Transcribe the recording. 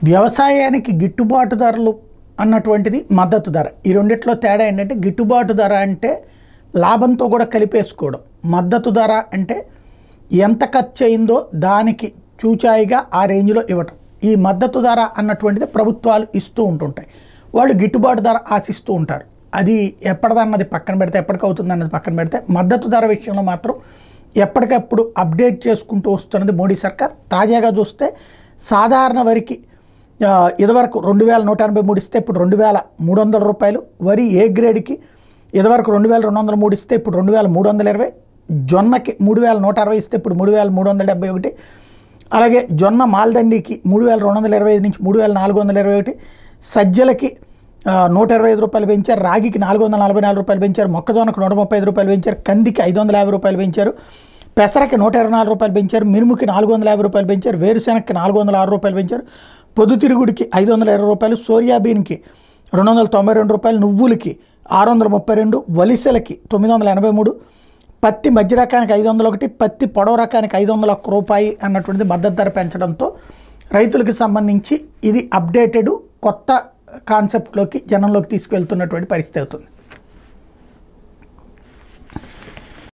వ్యవసాయానికి గిట్టుబాటు ధరలు అన్నటువంటిది మద్దతు ధర ఈ రెండిట్లో తేడా ఏంటంటే గిట్టుబాటు ధర అంటే లాభంతో కూడా కలిపేసుకోవడం మద్దతు ధర అంటే ఎంత ఖర్చు అయిందో దానికి చూచాయిగా ఆ రేంజ్లో ఇవ్వటం ఈ మద్దతు ధర అన్నటువంటిది ప్రభుత్వాలు ఇస్తూ ఉంటుంటాయి వాళ్ళు గిట్టుబాటు ధర ఆశిస్తూ ఉంటారు అది ఎప్పటిదన్నది పక్కన పెడితే ఎప్పటికవుతుంది అన్నది పక్కన పెడితే మద్దతు ధర విషయంలో మాత్రం ఎప్పటికప్పుడు అప్డేట్ చేసుకుంటూ వస్తున్నది మోడీ సర్కార్ తాజాగా చూస్తే సాధారణ వరికి ఆ, ఇదివరకు రెండు వేల నూట ఎనభై మూడు ఇస్తే ఇప్పుడు రెండు వేల మూడు వందల రూపాయలు వరి ఏ గ్రేడ్కి ఇదివరకు రెండు వేల రెండు వందల మూడు ఇస్తే ఇప్పుడు రెండు వేల మూడు వందల ఇరవై జొన్నకి మూడు వేల నూట అరవై ఇస్తే ఇప్పుడు మూడు వేల మూడు వందల డెబ్బై ఒకటి అలాగే జొన్న మాల్దండికి మూడు వేల రెండు వందల ఇరవై ఐదు నుంచి మూడు వేల నాలుగు వందల ఇరవై ఒకటి సజ్జలకి ఆ, నూట ఇరవై ఐదు రూపాయలు పెంచారు రాగికి నాలుగు వందల నలభై నాలుగు రూపాయలు పెంచారు మొక్కజొన్నకు నూట ముప్పై ఐదు రూపాయలు పెంచారు కందికి ఐదు వందల యాభై రూపాయలు పెంచారు పెసరకి నూట ఇరవై నాలుగు రూపాయలు పెంచారు మినుముకి నాలుగు వందల యాభై రూపాయలు పెంచారు వేరుశెనగకి నాలుగు వందల ఆరు రూపాయలు పెంచారు పొద్దుతిరుగుడికి ఐదు వందల ఇరవై రూపాయలు సోయాబీన్కి రెండు వందల తొంభై రెండు రూపాయలు నువ్వులకి ఆరు వందల ముప్పై రెండు వలిసెలకి తొమ్మిది వందల ఎనభై మూడు పత్తి మధ్య రకానికి ఐదు వందల ఒకటి పత్తి పొడవ రకానికి ఐదు వందల ఒక్క రూపాయి అన్నటువంటిది మద్దతు ధర పెంచడంతో రైతులకు సంబంధించి ఇది అప్డేటెడ్ కొత్త కాన్సెప్ట్లోకి జనంలోకి తీసుకువెళ్తున్నటువంటి పరిస్థితి అవుతుంది